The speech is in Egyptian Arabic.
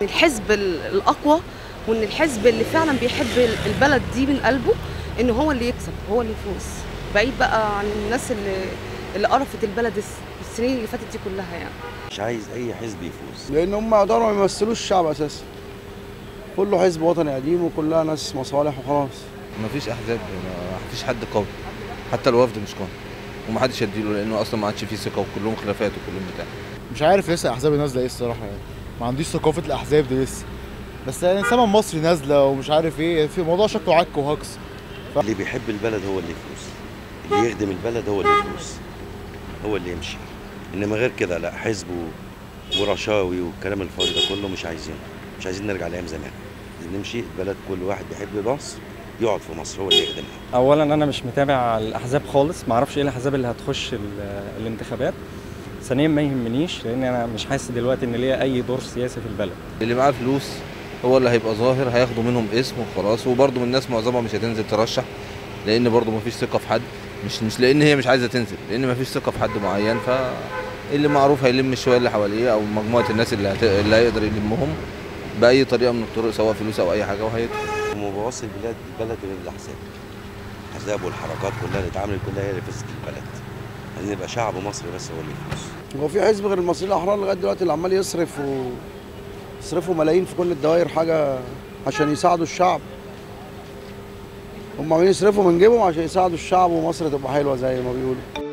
الحزب ال- الاقوى وان الحزب اللي فعلا بيحب ال- البلد دي من قلبه ان هو اللي يكسب هو اللي يفوز بعيد بقى عن الناس اللي اللي قرفت البلد الس- السنين اللي فاتت دي كلها يعني مش عايز اي حزب يفوز لان هم يقدروا ما يمثلوش الشعب اساسا كله حزب وطني قديم وكلها ناس مصالح وخلاص مفيش احزاب مفيش حد قوي حتى الوفد مش قوي ومحدش يديله لانه اصلا ما عادش فيه ثقه وكلهم خلافات وكلهم بتاع مش عارف لسه الاحزاب نازله ايه الصراحه يعني ما عنديش ثقافه الاحزاب دي لسه بس يعني سما مصري نازله ومش عارف ايه في موضوع شكله عك وهكس اللي بيحب البلد هو اللي يفوز اللي يخدم البلد هو اللي يفوز هو اللي يمشي انما غير كده لا حزب و- ورشاوي والكلام الفاضي ده كله مش عايزينه مش عايزين نرجع لايام زمان عايزين نمشي البلد كل واحد بيحب مصر يقعد في مصر هو اللي يخدمها اولا انا مش متابع الاحزاب خالص ما اعرفش ايه الاحزاب اللي هتخش ال- الانتخابات ثانيا ما يهمنيش لان انا مش حاسس دلوقتي ان ليا اي دور سياسي في البلد اللي معاه فلوس هو اللي هيبقى ظاهر هياخدوا منهم اسم وخلاص وبرضه من الناس معظمها مش هتنزل ترشح لان برضه مفيش ثقه في حد مش مش لان هي مش عايزه تنزل لان مفيش ثقه في حد معين ف اللي معروف هيلم الشويه اللي حواليه او مجموعه الناس اللي, هت... اللي هيقدر يلمهم باي طريقه من الطرق سواء فلوس او اي حاجه وهيدخل ومبوظ البلاد البلد غير الاحزاب الاحزاب والحركات كلها اللي اتعملت كلها هي اللي فسدت البلد عايزين يبقى شعب مصري بس هو اللي يفوز هو في حزب غير المصريين الاحرار لغايه دلوقتي اللي عمال يصرف و يصرفوا ملايين في كل الدوائر حاجه عشان يساعدوا الشعب هم عمالين يصرفوا من جيبهم عشان يساعدوا الشعب ومصر تبقى حلوه زي ما بيقولوا